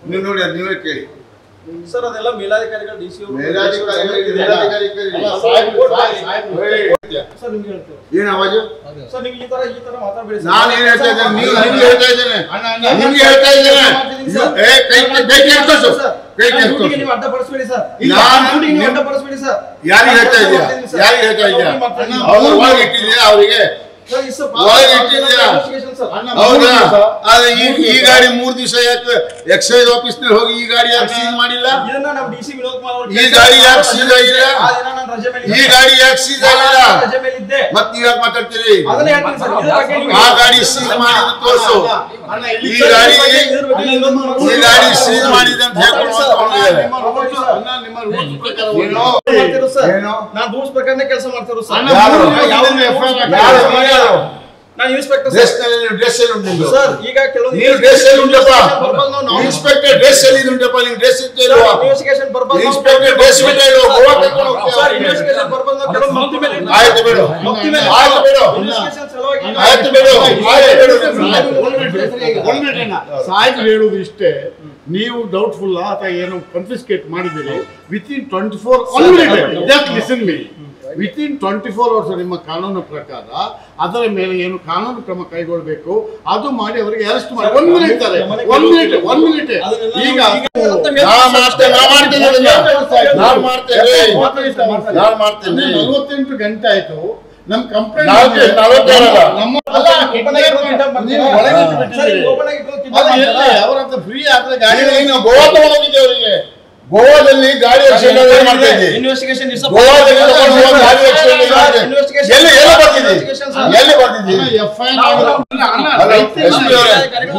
ನೀವು ನೋಡಿ ಅದು ನೀವೇ ಕೇಳಿ ಸರ್ ಅದೆಲ್ಲ ಮೇಲಾಧಿಕಾರಿಗಳು ಡಿ ಸಿ ಮೇಲಾಧಿಕಾರಿಗಳಿಗೆ ಮೇಲಾಧಿಕಾರಿಗಳಿಗೆ ಅಲ್ಲ, ಸಾಹೇಬ್ರು, ಸಾಹೇಬ್ರು, ಸಾಹೇಬ್ರು. ಏಯ್, ಸರ್ ನಿಮ್ಗೆ ಹೇಳ್ತೇವೆ ಏನ್ ಆವಾಜು ಸರ್ ನಿಮ್ಗೆ ಈ ತರ ಈ ತರ ಮಾತಾಡಬೇಡಿ ನಾನು ಏನ್ ಹೇಳ್ತಾ ಇದ್ದೇನೆ ನೀವು ನಿಮ್ಗೆ ಹೇಳ್ತಾ ಇದ್ದೇನೆ ಅಣ್ಣ, ಅಣ್ಣ, ನಿಮ್ಗೆ ಹೇಳ್ತಾ ಇದ್ದೇನೆ ಏ ಕೈ ಕೈ ಕೆಲ್ಸು ಕೈ ಕೆಲ್ಸು ನೀವು ಅಡ್ಡಪಡಿಸ್ಬೇಡಿ ಸರ್ ನಾನು ಡ್ಯೂಟಿಗೆ ನೀವು ನಿಮ್- ಅಡ್ಡಪಡಿಸ್ಬೇಡಿ ಸರ್ ಯಾರಿಗೆ ಹೇಳ್ತಾ ಇದೀಯಾ ಯಾರಿಗೆ ಹೇಳ್ತಾ ಇದೀಯಾ ಅವ್ರು ಒಳಗೆ ಇಟ್ಟಿದ್ಯಾ ಅವರಿಗೆ ಸರ್, ಇಸ್ a- ಒಳಗೆ ಇಟ್ಟಿದ್ಯಾ? investigation, sir. ಅಣ್ಣ, ಹೌದಾ ಮೂರು ದಿವ್ಸ. ಆದ್ರೆ ಈ ಈ ಗಾಡಿ ಮೂರ್ ದಿವಸ ಯಾಕೆ ಎಕ್ಸೈಸ್ ಆಫೀಸ್ ನಲ್ಲಿ ಹೋಗಿ ಈ ಗಾಡಿ ಯಾಕೆ ಸೀಸ್ ಮಾಡಿಲ್ಲ ಇದನ್ನ ನಮ್ಮ ಡಿ ಸಿ ವಿನೋದ್ ಕುಮಾರ್ ಅವರು ಈ ಗಾಡಿ ಯಾಕೆ ಸೀಸ್ ಆಗಿಲ್ಲ ಆ ದಿನ ನಾನು ರಜೆ ಮೇಲೆ ಈ ಇದ್ದೆ. ಗಾಡಿ ಯಾಕೆ ಸೀಸ್ ಆಗಿಲ್ಲ ನಾನು ರಜೆ ಮೇಲೆ ಇದ್ದೆ ಮತ್ ನೀವ್ ಯಾಕೆ ಮಾತಾಡ್ತೀರಿ ಅದನ್ನ ಹೇಳ್ತೀನಿ ಸರ್ ಇದ್ರ ಬಗ್ಗೆ ನೀವು- ಆ ಗಾಡಿ ಸೀಸ್ ಮಾಡಿದ್ದು ತೋರ್ಸು ಅಣ್ಣ, ಇಲ್ಲಿ ಈ ಗಾಡಿ ಇದ್ರ ಬಗ್ಗೆ ವಿನೋದ್ ಕುಮಾರ್ ಅವರು- ಈ ಗಾಡಿ ಸೀಸ್ ಮಾಡಿದೆ ಅಂತ ಹೇಳ್ಕೊಂಡು ಮಾತಾಡ್ಕೊಂಡಿದ್ದಾರೆ. ನಿಮ್ಮ rules, ಅಣ್ಣ, ನಿಮ್ಮ rules ಪ್ರಕಾರ ಹೋಗಿ. ಏನು? ಮಾಡ್ತಿರೋ ಸರ್ ಏನು? ನಾನು ರೂಲ್ಸ್ ಪ್ರಕಾರನೇ ಕೆಲಸ ಮಾಡ್ತಿರೋ ಸರ್ ಅಣ್ಣ, ಯಾರು? ಮೂರು ದಿನದಿಂದ FIR ಹಾಕಿದ್ದಾರೆ. ಯಾರು? ಯಾರು? ನಾನು ಇನ್ಸ್ಪೆಕ್ಟರ್ ಡ್ರೆಸ್ ಸರ್ ನಲ್ಲಿ ಡ್ರೆಸ್ ಎಲ್ಲಿ ಉಂಟು ನಿಮ್ದು? ಸರ್ ಈಗ ಕೆಲವು ನೀವು ಡ್ರೆಸ್ ಎಲ್ಲಿ ಉಂಟಪ್ಪ ಬರ್ಬಾರ್ದು ನಾವು- ನಾವು ಇನ್ಸ್ಪೆಕ್ಟರ್ ಡ್ರೆಸ್ ಎಲ್ಲಿ ಉಂಟಪ್ಪ ನಿಮ್ ಡ್ರೆಸ್ ಇತ್ತು ಇಲ್ವಾ ಇನ್ವೆಸ್ಟಿಗೇಷನ್ ಬರ್ಬಾರ್ದು ನಾವು- ಇನ್ಸ್ಪೆಕ್ಟರ್ ಡ್ರೆಸ್ ಬಿಟ್ಟು ಇಲ್ವಾ? ಗೋವಾ ಕರ್ಕೊಂಡು ಹೋಗ್ತೀವಿ. ಸರ್ ಇನ್ವೆಸ್ಟಿಗೇಷನ್ ಬರ್ಬಾರ್ದು ನಾವು ಕೆಲವು ಮಕ್ಳ ಮೇಲೆ ಇರ್ತಾರೆ. ಆಯ್ತು ಬಿಡು ಮಕ್ಳ ಮೇಲೆ ಆಯ್ತು ಬಿಡು ಇನ್ವೆಸ್ಟಿಗೇಷನ್ ಸಲುವಾಗಿ ಆಯ್ತು ಬಿಡು ಆಯ್ತು ಬಿಡು ಸಾಹೇಬ್ರು, ಒಂದ್ minute, ಒಂದ್ minute ಅಣ್ಣ. ಸಾಹೇಬ್ರು ಹೇಳುದು ಇಷ್ಟೇ ನೀವು ಡೌಟ್ಫುಲ್ ಅಥವಾ ಏನು ಕನ್ಫಿಸ್ಕೇಟ್ ಮಾಡಿದಿರಿ within twenty four just listen me within twenty four hours ನಿಮ್ಮ ಕಾನೂನು ಪ್ರಕಾರ ಅದರ ಮೇಲೆ ಏನು ಕಾನೂನು ಕ್ರಮ ಕೈಗೊಳ್ಳಬೇಕು ಅದು ಮಾಡಿ ಅವರಿಗೆ ಅರೆಸ್ಟ್ ಮಾಡಿ ಒಂದ್ ಮಿನಿಟ್ ಒಂದ್ ಮಿನಿಟ್ ಒಂದ್ ಮಿನಿಟ್ ಈಗ ನಾ ಮಾಡ್ತೇನೆ ನಾ ಮಾಡ್ತೇನೆ ಅದನ್ನ. ನಾನ್ ಮಾಡ್ತೇನೆ ನಾನ್ ಮಾಡ್ತೇನೆ ನಲವತ್ತೆಂಟು ಗಂಟೆ ಆಯ್ತು ನಮ್ ಕಂಪ್ಲೇಂಟ್ ನಾಲ್ಕು- ನಲವತ್ತಾರಲ್ಲ. ನಮ್ಮ ಅಲ್ಲ, open ಆಗಿ ಇಟ್ಕೊಂಡು kidnap ಮಾಡ್ತೀರಾ? ನೀವು ಒಳಗೆ ಇಟ್ಟು ಸರ್, ಬಿಟ್ಟಿದ್ದೀರಿ. ಈಗ open ಆಗಿ ಇಟ್ಕೊಂಡು kidnap ಅದು ಎಲ್ಲಿ ಮಾಡ್ತೀರಾ? ಅವ್ರ ಹತ್ರ ಫ್ರೀ ಆದ್ರೆ ಗಾಡಿ ಈಗ ನೀನು ಗೋವಾ ತಗೊಂಡೋಗಿದ್ದೆ ಅವರಿಗೆ ಗೋವಾದಲ್ಲಿ ಗಾಡಿ ಆಕ್ಸಿಡೆಂಟ್ ಆದ್ರೆ ಮಾಡ್ತಾ ಇದ್ದಿ Investigation is a- ಗೋವಾದಲ್ಲಿ ತಗೊಂಡು ಹೋಗಿ ಗಾಡಿ ಆಕ್ಸಿಡೆಂಟ್ ಆದ್ರೆ ಮಾಡ್ತಾ ಇದ್ದಿ. Investigation- ಎಲ್ಲಿ ಎಲ್ಲಿ ಬರ್ತಿದ್ದಿ Investigation, sir. ಎಲ್ಲಿ ಬರ್ತಿದ್ದಿ ಎಫ್ ಐ ಆರ್ ಅಲ್ಲ, SP ಅವರೇ.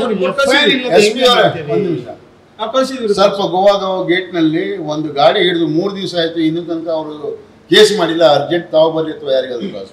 ಎಸ್ ಪಿ ಅವರೇ ಒಂದು ನಿಮಿಷ ನಾವು ಕಳ್ಸಿದ್ದೀವಿ ಸರ್. ಸ್ವಲ್ಪ ಗೋವಾಗ ಗೇಟ್ ನಲ್ಲಿ ಒಂದು ಗಾಡಿ ಹಿಡಿದು ಮೂರು ದಿವಸ ಆಯ್ತು ಇನ್ನೂ ತನಕ ಅವರು ಕೇಸ್ ಮಾಡಿಲ್ಲ ಅರ್ಜೆಂಟ್ ತಾವು ಬರ್ರಿ ಅಥವಾ ಯಾರಿಗಾದ್ರು ಕಳಿಸ್ಬಿಡಿ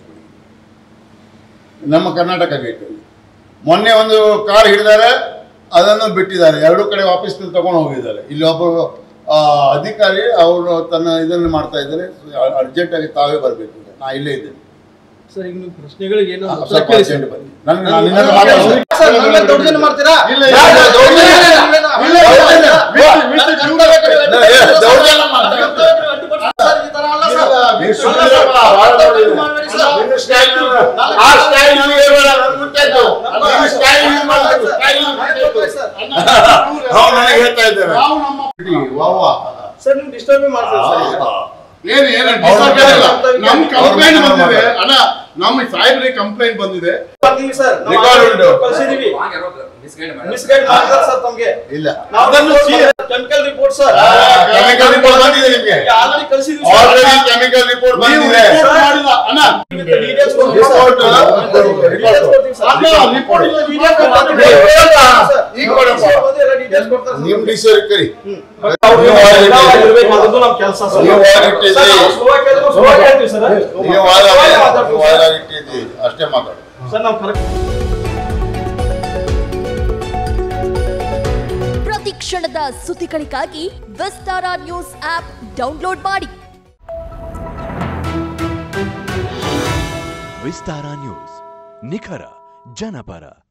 ನಮ್ಮ ಕರ್ನಾಟಕ ಗೇಟ್ ಅಲ್ಲಿ ಮೊನ್ನೆ ಒಂದು ಕಾರ್ ಹಿಡಿದಾರೆ ಅದನ್ನು ಬಿಟ್ಟಿದ್ದಾರೆ ಎರಡೂ ಕಡೆ ವಾಪಸ್ ತಗೊಂಡು ಹೋಗಿದ್ದಾರೆ ಇಲ್ಲಿ ಒಬ್ಬರು ಆ, ಅಧಿಕಾರಿ ಅವರು ತನ್ನ ಇದನ್ನು ಮಾಡ್ತಾ ಇದ್ದಾರೆ ಅರ್ಜೆಂಟ್ ಆಗಿ ತಾವೇ ಬರಬೇಕು ನಾ ಇಲ್ಲೇ ಇದ್ದೇನೆ ಸರ್, ಈಗ ನೀವು ಪ್ರಶ್ನೆಗಳಿಗೆ ಏನು ಉತ್ತರ ಸ್ವಲ್ಪ ಕೇಳಿ ಅರ್ಜೆಂಟ್ ಸರ್. ಬನ್ನಿ ನಾನು ನಾನು ನಿನ್ನನ್ನು ಮಾತಾಡ್ತೀನಿ. ಸರ್, ನಮ್ಮ ಮೇಲೆ ದೌರ್ಜನ್ಯ ಮಾಡ್ತೀರಾ? ಇಲ್ಲ, ಇಲ್ಲ, ಇಲ್ಲ, ದೌರ್ಜನ್ಯ ಇಲ್ಲ. ಇಲ್ಲ, ದೌರ್ಜನ್ಯ. ಇಲ್ಲ, ದೌರ್ಜನ್ಯ ಮಾಡ್ತಾರೆ. ಸರ್, ಈ ತರ ಅಲ್ಲ ಸರ್. ನೀವು ಅಲ್ಲ ಸುಮ್ಮನೆ ಸರ್, ಬಾ, ಭಾಳ ದೌರ್ಜನ್ಯ ನೋಡಿ. ಮಾಡಬೇಡಿ ಸರ್. ನಿನ್ನ ಸ್ಟೈಲ್ ನೋಡು. ಆ ಸ್ಟೈಲ್ ನನಗೆ ಇರಲ್ಲ, ನನಗೆ ಗೊತ್ತಾಯ್ತು. ನಿನ್ನ ಸ್ಟೈಲ್ ಯೂಸ್ ಮಾಡ್ಬೇಕು, ಸ್ಟೈಲ್ ಯೂಸ್ ಮಾಡ್ಬೇಕು. ಅವ್ನು ನನಗೆ ಹೇಳ್ತಾ ಇದ್ದೇನೆ. ನಾವು ನಮ್ಮ ವಾ, ವಾ. ಸರ್ ನಿಮ್ ಡಿಸ್ಟರ್ಬ್ ಮಾಡ್ತೀರಾ ಸರ್ ಈಗ? ಏನು ಏನು ಅವ್ರು disturb ಇಲ್ಲ. ನಮ್ ಕಂಪ್ಲೇಂಟ್ ಅವ್ರು ಬಂದಿದೆ ಅಣ್ಣ ನಮ್ಮ ಸಾಹೇಬ್ರಿಗೆ ಕಂಪ್ಲೇಂಟ್ ಬಂದಿದೆ ಬರ್ತೀವಿ ಸರ್ ನಾವು Record ಉಂಟು. ಕಳ್ಸಿದೀವಿ ಮಿಸ್ಗೈಡ್ ಮಿಸ್ಗೈಡ್ ಮಾಡಿದ್ರೆ ಸರ್ ತಮ್ಗೆ ಇಲ್ಲ ನಾವು ಅದನ್ನು chemical report sir chemical report ಬಂದಿದೆ ನಿಮಗೆ ಆಲ್ರೆಡಿ ಕಳ್ಸಿದೀವಿ ಸರ್ ಆಲ್ರೆಡಿ ಕೆಮಿಕಲ್ ರಿಪೋರ್ಟ್ ನೀವು ಬಂದಿದೆ report ಮಾಡಿಲ್ಲ ಅಣ್ಣ ಡೀಟೇಲ್ಸ್ ಕೊಡ್ತೀವಿ ಸರ್ Report, ಡೀಟೇಲ್ಸ್ ಕೊಡ್ತೀವಿ ಸರ್ ಅಣ್ಣ, report ಇಲ್ಲ, ಡೀಟೇಲ್ಸ್ ಕೊಡ್ತೀವಿ. ಈಗ ಕೊಡಪ್ಪ. ಡೀಟೇಲ್ಸ್ ಕೊಡ್ತಾರೆ ನಿಮ್ ಡಿಸರ್ ಕರಿ ಅವ್ರು ನೀವು ಒಳಗೆ ನಾವು ಇರ್ಬೇಕು, ಅದು ನಮ್ಮ ಕೆಲಸ ಸರ್ ನೀವು ಒಳಗೆ ಇಟ್ಟಿದ್ದೀರಿ. ಸರ್, ನಾವು ಸ್ಲೋವಾಗಿ ಕೇಳಿದ್ರೆ ಸ್ಲೋವಾಗಿ ಹೇಳ್ತೀವಿ ಸರ್ ನೀವು ಒಳಗೆ ಸ್ಲೋವಾಗಿ ಮಾತಾಡ್ತೀವಿ ನೀವು ಒಳಗೆ ಇಟ್ಟಿದ್ದೀರಿ ಅಷ್ಟೇ ಮಾತಾಡು ಸರ್ ನಾವು ಕರೆಕ್ಟ್ ಪ್ರತಿ ಕ್ಷಣದ ಸುದ್ದಿಗಳಿಗಾಗಿ ವಿಸ್ತಾರ ನ್ಯೂಸ್ ಆಪ್ ಡೌನ್ಲೋಡ್ ಮಾಡಿ ವಿಸ್ತಾರ ನ್ಯೂಸ್ ನಿಖರ ಜನಪರ